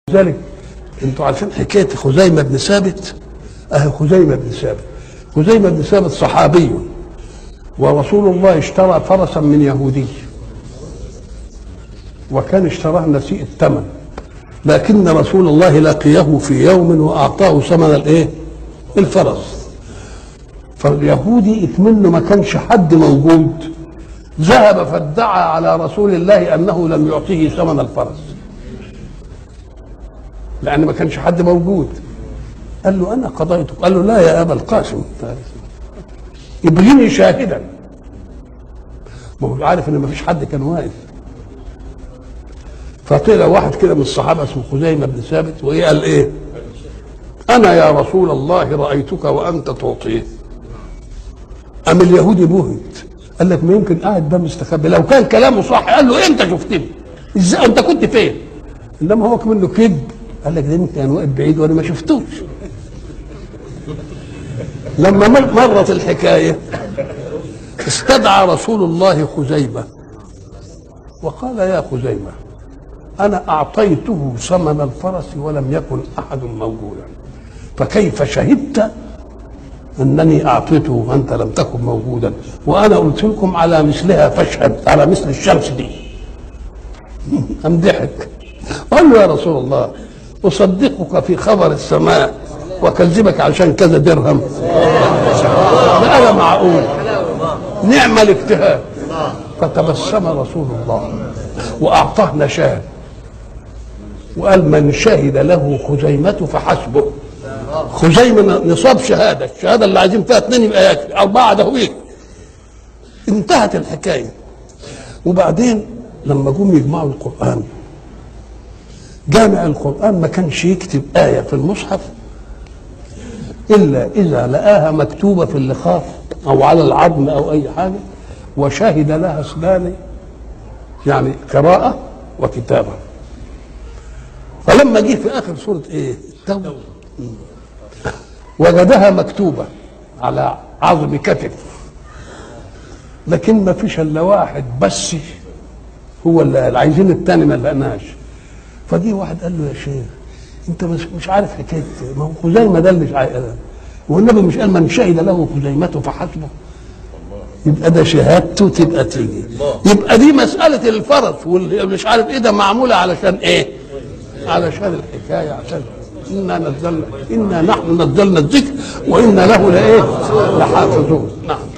ذلك انتوا عارفين حكايه خزيمه بن ثابت اهي خزيمه بن ثابت خزيمه بن ثابت صحابي ورسول الله اشترى فرسا من يهودي وكان اشتراه نسيء الثمن لكن رسول الله لقيه في يوم واعطاه ثمن الايه الفرس فاليهودي اكمنه ما كانش حد موجود ذهب فادعى على رسول الله انه لم يعطيه ثمن الفرس لان ما كانش حد موجود قال له انا قضيت قال له لا يا ابا القاسم ابغني شاهدا ما هو عارف ان ما فيش حد كان واقف فطلع واحد كده من الصحابه اسمه خزيمه بن ثابت وايه قال ايه انا يا رسول الله رايتك وانت تعطيه ام اليهودي بهت قال لك ما يمكن قاعد ده مستخبي لو كان كلامه صح قال له انت شفتني ازاي انت كنت فين انما هو كمان كذب قال لك ده يمكن كان واقف بعيد وانا ما شفتوش لما مرت الحكايه استدعى رسول الله خزيمه وقال يا خزيمه انا اعطيته ثمن الفرس ولم يكن احد موجودا فكيف شهدت انني اعطيته وانت لم تكن موجودا وانا قلت لكم على مثلها فاشهد على مثل الشمس دي ام ضحك قال له يا رسول الله اصدقك في خبر السماء واكذبك عشان كذا درهم ده انا معقول نعم الاجتهاد فتبسم رسول الله واعطاه نشاه وقال من شهد له خزيمة فحسبه خزيمة نصاب شهادة الشهادة اللي عايزين فيها اثنين يبقى يكفي أربعة ده يكفي انتهت الحكاية وبعدين لما جم يجمعوا القرآن جامع القرآن ما كانش يكتب آية في المصحف إلا إذا لقاها مكتوبة في اللخاف أو على العظم أو أي حاجة وشهد لها اثنان يعني قراءة وكتابة فلما جه في اخر سوره ايه التوبه وجدها مكتوبه على عظم كتف لكن ما فيش الا واحد بس هو اللي عايزين الثاني ما لقناش فجه واحد قال له يا شيخ انت مش مش عارف حكايه ما هو خزيمه ده اللي والنبي مش قال من شهد له خزيمته فحسبه يبقى ده شهادته تبقى تيجي يبقى دي مساله الفرس واللي مش عارف ايه ده معموله علشان ايه علشان الحكايه عشان انا نزلنا انا نحن نزلنا الذكر وانا له لايه؟ لحافظون نعم